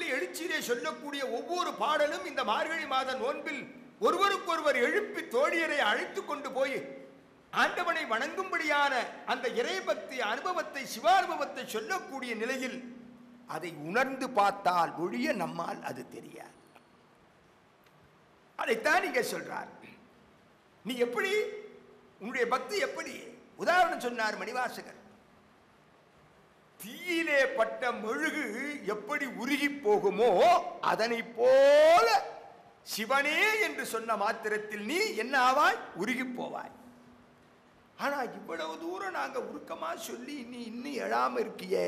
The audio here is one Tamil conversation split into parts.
எழுச்சியிலே சொல்லக்கூடிய ஒவ்வொரு பாடலும் இந்த மார்கழி மாத நோன்பில் ஒருவருக்கொருவர் எழுப்பி தோழியரை அழைத்து கொண்டு போய் ஆண்டவனை வணங்கும்படியான அந்த இறைபக்தி அனுபவத்தை சிவானுபவத்தை சொல்லக்கூடிய நிலையில் அதை உணர்ந்து பார்த்தால் ஒழிய நம்மால் அது தெரியாது அதைத்தான் நீங்க சொல்றார் நீ எப்படி உன்னுடைய பக்தி எப்படி உதாரணம் சொன்னார் மணிவாசகர் தீயிலே பட்ட மெழுகு எப்படி உருகி போகுமோ அதனை போல சிவனே என்று சொன்ன மாத்திரத்தில் நீ என்ன ஆவாய் உருகி போவாய் ஆனா இவ்வளவு தூரம் நாங்க உருக்கமா சொல்லி நீ இன்னும் எழாம இருக்கியே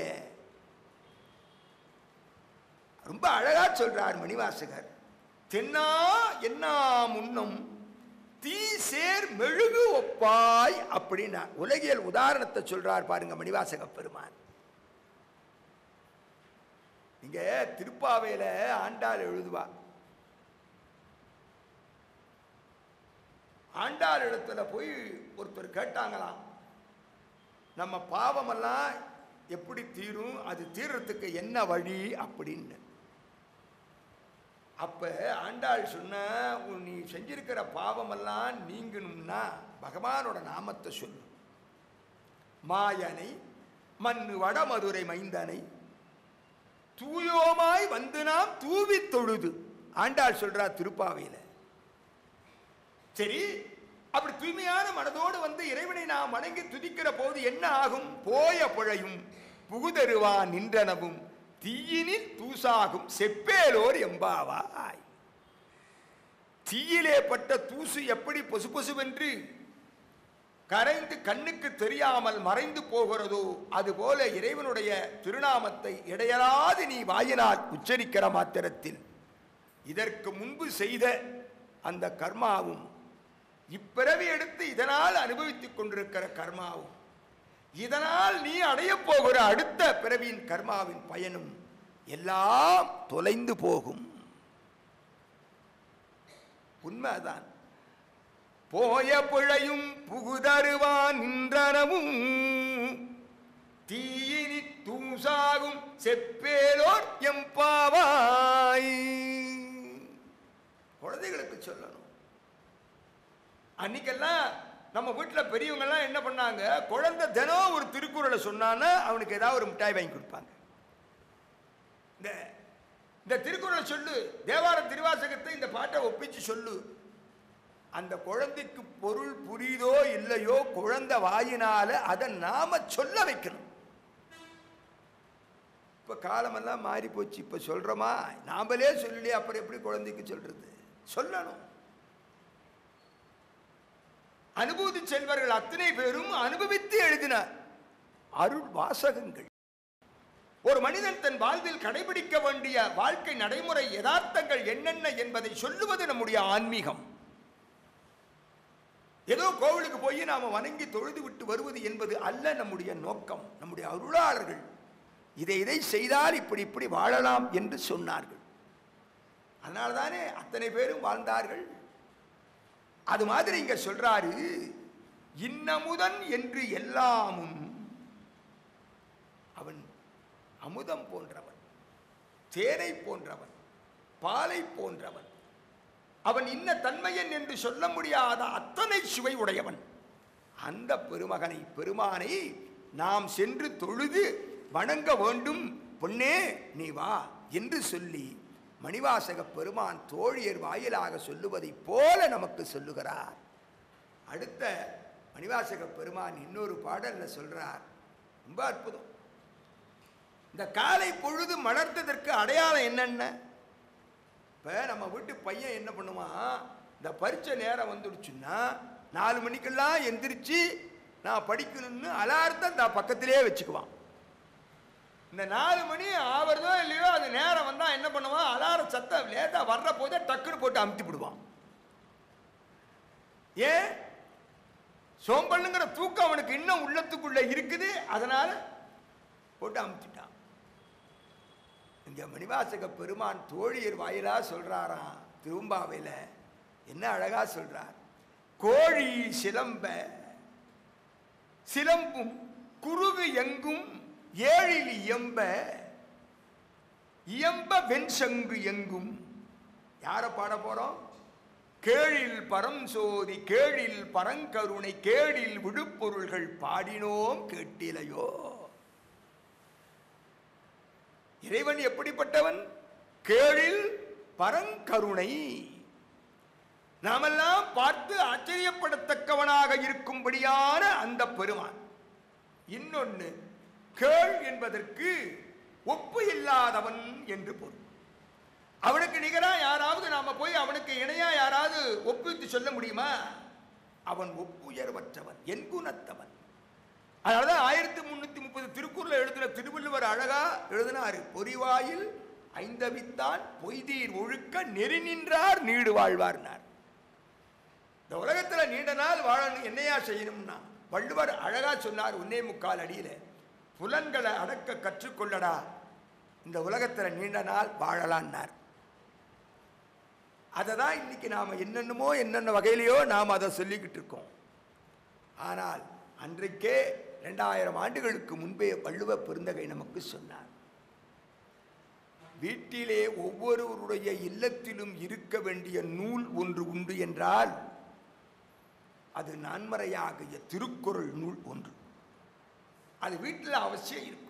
ரொம்ப அழகா சொல்றார் மணிவாசகர் தென்னா என்ன முன்னம் தீ சேர் மெழுகு ஒப்பாய் அப்படின்னா உலகியல் உதாரணத்தை சொல்றார் பாருங்க மணிவாசக பெருமான் இங்க திருப்பாவையில ஆண்டாள் எழுதுவா ஆண்டாள் இடத்துல போய் ஒருத்தர் கேட்டாங்களாம் நம்ம பாவமெல்லாம் எப்படி தீரும் அது தீர்றதுக்கு என்ன வழி அப்படின்னு அப்ப ஆண்டாள் சொன்ன உன் நீ செஞ்சிருக்கிற பாவமெல்லாம் நீங்கணும்னா பகவானோட நாமத்தை சொல்லு மாயனை மண்ணு வடமதுரை மைந்தனை தூயோமாய் வந்து நாம் தூவி தொழுது ஆண்டாள் சொல்றா திருப்பாவையில சரி அப்படி தூய்மையான மனதோடு வந்து இறைவனை நாம் வணங்கி துதிக்கிற போது என்ன ஆகும் போய புழையும் புகுதருவான் நின்றனவும் தீயினில் தூசாகும் செப்பேலோர் எம்பாவாய் தீயிலே பட்ட தூசு எப்படி பொசு பொசுவென்று கரைந்து கண்ணுக்கு தெரியாமல் மறைந்து போகிறதோ அதுபோல இறைவனுடைய திருநாமத்தை இடையராது நீ வாயினால் உச்சரிக்கிற மாத்திரத்தில் இதற்கு முன்பு செய்த அந்த கர்மாவும் இப்பிறவி எடுத்து இதனால் அனுபவித்துக் கொண்டிருக்கிற கர்மாவும் இதனால் நீ அடையப் போகிற அடுத்த பிறவியின் கர்மாவின் பயனும் எல்லாம் தொலைந்து போகும் உண்மைதான் போய பிழையும் புகுதருவான் நின்றனவும் தீயினி தூசாகும் செப்பேலோர் எம்பாவாய் குழந்தைகளுக்கு சொல்லணும் அன்னைக்கெல்லாம் நம்ம வீட்டில் பெரியவங்கெல்லாம் என்ன பண்ணாங்க குழந்தை தினம் ஒரு திருக்குறளை சொன்னான்னா அவனுக்கு ஏதாவது ஒரு மிட்டாய் வாங்கி கொடுப்பாங்க இந்த இந்த திருக்குறளை சொல்லு தேவார திருவாசகத்தை இந்த பாட்டை ஒப்பிச்சு சொல்லு அந்த குழந்தைக்கு பொருள் புரியுதோ இல்லையோ குழந்தை வாயினால அதை நாம சொல்ல வைக்கணும் இப்ப காலமெல்லாம் மாறி போச்சு இப்ப சொல்றோமா நாமளே சொல்லலையே அப்புறம் எப்படி குழந்தைக்கு சொல்றது சொல்லணும் அனுபூதி செல்வர்கள் அத்தனை பேரும் அனுபவித்து எழுதின அருள் வாசகங்கள் ஒரு மனிதன் தன் வாழ்வில் கடைபிடிக்க வேண்டிய வாழ்க்கை நடைமுறை யதார்த்தங்கள் என்னென்ன என்பதை சொல்லுவது நம்முடைய ஆன்மீகம் ஏதோ கோவிலுக்கு போய் நாம வணங்கி தொழுது விட்டு வருவது என்பது அல்ல நம்முடைய நோக்கம் நம்முடைய அருளாளர்கள் இதை இதை செய்தால் இப்படி இப்படி வாழலாம் என்று சொன்னார்கள் அதனால்தானே அத்தனை பேரும் வாழ்ந்தார்கள் அது மாதிரி இங்க சொல்றாரு இன்னமுதன் என்று எல்லாமும் அவன் அமுதம் போன்றவன் தேனை போன்றவன் பாலை போன்றவன் அவன் இன்ன தன்மையன் என்று சொல்ல முடியாத அத்தனை சுவை உடையவன் அந்த பெருமகனை பெருமானை நாம் சென்று தொழுது வணங்க வேண்டும் பொன்னே நீ வா என்று சொல்லி மணிவாசக பெருமான் தோழியர் வாயிலாக சொல்லுவதைப் போல நமக்கு சொல்லுகிறார் அடுத்த மணிவாசக பெருமான் இன்னொரு பாடல்ல சொல்றார் ரொம்ப அற்புதம் இந்த காலை பொழுது மலர்ந்ததற்கு அடையாளம் என்னென்ன இப்போ நம்ம வீட்டு பையன் என்ன பண்ணுவான் இந்த பரீட்சை நேரம் வந்துடுச்சுன்னா நாலு மணிக்கெல்லாம் எந்திரிச்சு நான் படிக்கணும்னு அலாரத்தை தான் பக்கத்திலே வச்சுக்குவான் இந்த நாலு மணி ஆவறதோ இல்லையோ அது நேரம் வந்தால் என்ன பண்ணுவான் அலாரம் சத்தம் லேட்டாக வர்ற போதே டக்குன்னு போட்டு அமுத்தி விடுவான் ஏன் சோம்பல்ங்கிற தூக்கம் அவனுக்கு இன்னும் உள்ளத்துக்குள்ள இருக்குது அதனால போட்டு அமுத்திட்டான் இங்க மணிவாசக பெருமான் தோழியர் வாயிலா சொல்றாராம் திரும்பாவையில என்ன அழகா சொல்றார் கோழி சிலம்ப சிலம்பும் குருகு எங்கும் ஏழில் இயம்ப இயம்ப வெண்சங்கு எங்கும் யாரை பாட போறோம் கேழில் பரஞ்சோதி கேழில் பரங்கருணை கேழில் விடுப்பொருள்கள் பாடினோம் கேட்டிலையோ இறைவன் எப்படிப்பட்டவன் கேழில் பரங்கருணை நாமெல்லாம் பார்த்து ஆச்சரியப்படத்தக்கவனாக இருக்கும்படியான அந்த பெருமான் இன்னொன்னு கேள் என்பதற்கு ஒப்பு இல்லாதவன் என்று பொருள் அவனுக்கு நிகரா யாராவது நாம போய் அவனுக்கு இணையா யாராவது ஒப்பித்து சொல்ல முடியுமா அவன் ஒப்புயர்வற்றவன் என் குணத்தவன் அதனாலதான் ஆயிரத்தி முன்னூத்தி முப்பது திருக்குறள் எழுதின திருவள்ளுவர் அழகா எழுதினாரு பொறிவாயில் ஐந்தவித்தான் பொய்தீர் ஒழுக்க நெறி நின்றார் நீடு வாழ்வார்னார் இந்த உலகத்துல நீண்ட நாள் வாழணும் என்னையா செய்யணும்னா வள்ளுவர் அழகா சொன்னார் ஒன்னே முக்கால் அடியில புலன்களை அடக்க கற்றுக்கொள்ளடா இந்த உலகத்துல நீண்ட நாள் வாழலான்னார் அதை தான் இன்னைக்கு நாம என்னென்னமோ என்னென்ன வகையிலையோ நாம் அதை சொல்லிக்கிட்டு இருக்கோம் ஆனால் அன்றைக்கே ரெண்டாயிரம் ஆண்டுகளுக்கு முன்பே வள்ளுவ பெருந்தகை நமக்கு சொன்னார் வீட்டிலே ஒவ்வொருவருடைய இல்லத்திலும் இருக்க வேண்டிய நூல் ஒன்று உண்டு என்றால் அது நான்மறையாகிய திருக்குறள் நூல் ஒன்று அது வீட்டில் அவசியம் இருக்கும்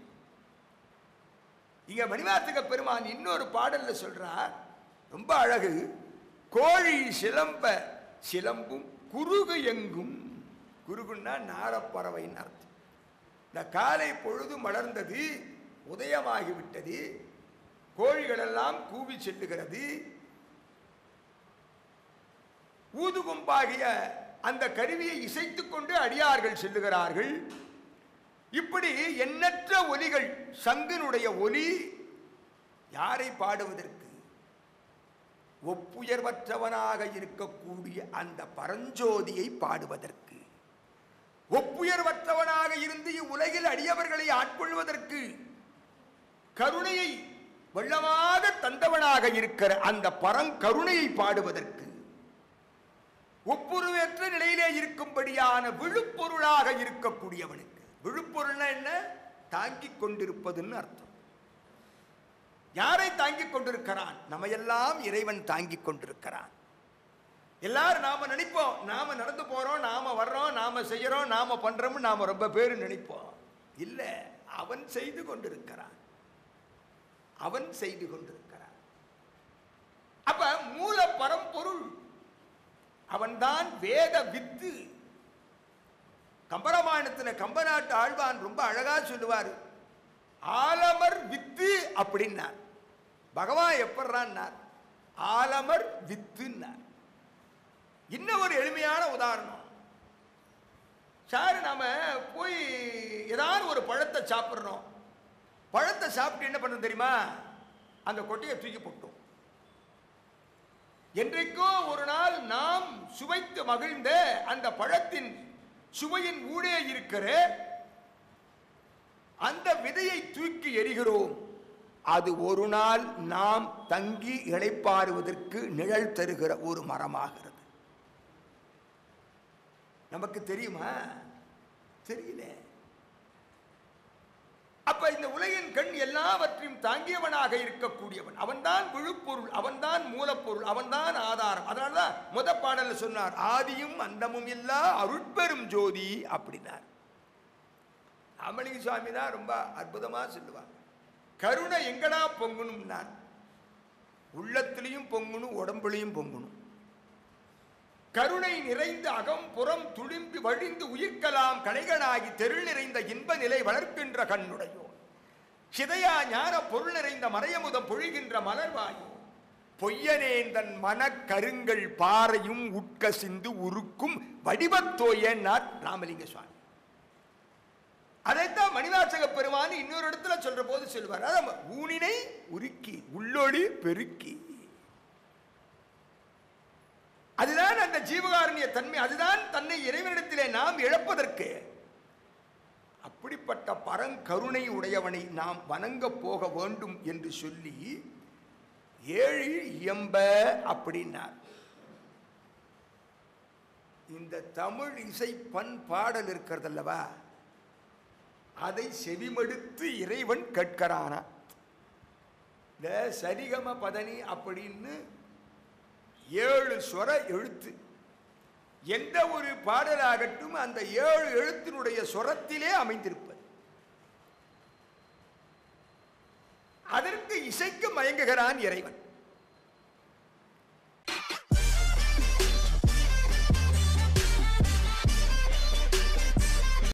இங்க மணிவாசக பெருமான் இன்னொரு பாடல்ல சொல்றார் ரொம்ப அழகு கோழி சிலம்ப சிலம்பும் குருகு எங்கும் குருகுன்னா நாரப்பறவைன்னு அர்த்தம் இந்த காலை பொழுது மலர்ந்தது உதயமாகிவிட்டது கோழிகளெல்லாம் கூவி செல்லுகிறது ஊதுகும்பாகிய அந்த கருவியை இசைத்துக் கொண்டு அடியார்கள் செல்லுகிறார்கள் இப்படி எண்ணற்ற ஒலிகள் சங்கினுடைய ஒலி யாரை பாடுவதற்கு ஒப்புயர்வற்றவனாக இருக்கக்கூடிய அந்த பரஞ்சோதியை பாடுவதற்கு ஒப்புயர்வற்றவனாக இருந்து இவ்வுலகில் அடியவர்களை ஆட்கொள்வதற்கு கருணையை வெள்ளமாக தந்தவனாக இருக்கிற அந்த பரங்கருணையை பாடுவதற்கு ஒப்புருவற்ற நிலையிலே இருக்கும்படியான விழுப்பொருளாக இருக்கக்கூடியவனுக்கு விழுப்பொருள்னா என்ன தாங்கிக் கொண்டிருப்பதுன்னு அர்த்தம் யாரை தாங்கிக் கொண்டிருக்கிறான் நம்மையெல்லாம் இறைவன் தாங்கிக் கொண்டிருக்கிறான் எல்லாரும் நாம நினைப்போம் நாம நடந்து போறோம் நாம வர்றோம் நாம செய்யறோம் நாம பண்றோம்னு நாம ரொம்ப பேர் நினைப்போம் இல்ல அவன் செய்து கொண்டிருக்கிறான் அவன் செய்து கொண்டிருக்கிறான் அப்ப மூல பரம்பொருள் அவன்தான் வேத வித்து கம்பராமாயணத்தில் கம்பநாட்டு ஆழ்வான் ரொம்ப அழகா சொல்லுவார் ஆலமர் வித்து அப்படின்னார் பகவான் எப்படிறான்னார் ஆலமர் வித்துன்னார் இன்னும் ஒரு எளிமையான உதாரணம் சார் நாம போய் ஏதாவது ஒரு பழத்தை சாப்பிட்றோம் பழத்தை சாப்பிட்டு என்ன பண்ண தெரியுமா அந்த கொட்டையை தூக்கி போட்டோம் என்றைக்கோ ஒரு நாள் நாம் சுவைத்து மகிழ்ந்த அந்த பழத்தின் சுவையின் ஊடே இருக்கிற அந்த விதையை தூக்கி எறிகிறோம் அது ஒரு நாள் நாம் தங்கி இளைப்பாறுவதற்கு நிழல் தருகிற ஒரு மரமாகிறது நமக்கு தெரியுமா தெரியல அப்ப இந்த உலகின் கண் எல்லாவற்றையும் தாங்கியவனாக இருக்கக்கூடியவன் அவன்தான் விழுப்பொருள் அவன்தான் மூலப்பொருள் அவன்தான் ஆதாரம் அதனாலதான் முத பாடல்ல சொன்னார் ஆதியும் அந்தமும் இல்லா அருட்பெரும் ஜோதி அப்படின்னார் அமலிங்க சுவாமி தான் ரொம்ப அற்புதமா சொல்லுவாங்க கருணை எங்கடா பொங்கணும்னார் உள்ளத்திலையும் பொங்கணும் உடம்புலையும் பொங்கணும் கருணை நிறைந்த அகம் புறம் துளிம்பி வழிந்து உயிர்க்கலாம் கலைகளாகி தெருள் நிறைந்த இன்ப நிலை வளர்க்கின்ற கண்ணுடையோ சிதையா ஞான பொருள் நிறைந்த மறையமுதம் பொழிகின்ற மலர்வாயோ பொய்யனேந்தன் மனக்கருங்கள் பாறையும் உட்க சிந்து உருக்கும் வடிவத்தோயன்னார் ராமலிங்க சுவாமி அதைத்தான் மணிவாசக பெருமான் இன்னொரு இடத்துல சொல்ற போது சொல்வார் அதான் ஊனினை உருக்கி உள்ளொளி பெருக்கி அதுதான் அந்த ஜீவகாரணிய தன்மை அதுதான் தன்னை இறைவனிடத்திலே நாம் இழப்பதற்கு அப்படிப்பட்ட பரங்கருணை உடையவனை நாம் வணங்க போக வேண்டும் என்று சொல்லி ஏழு இயம்ப அப்படின்னார் இந்த தமிழ் இசை பண் பாடல் இருக்கிறதல்லவா அதை செவிமடுத்து இறைவன் கேட்கிறானா இந்த சரிகம பதனி அப்படின்னு ஏழு சொர எழுத்து எந்த ஒரு பாடலாகட்டும் அந்த ஏழு எழுத்தினுடைய சொரத்திலே அமைந்திருப்பது அதற்கு இசைக்கு மயங்குகிறான் இறைவன்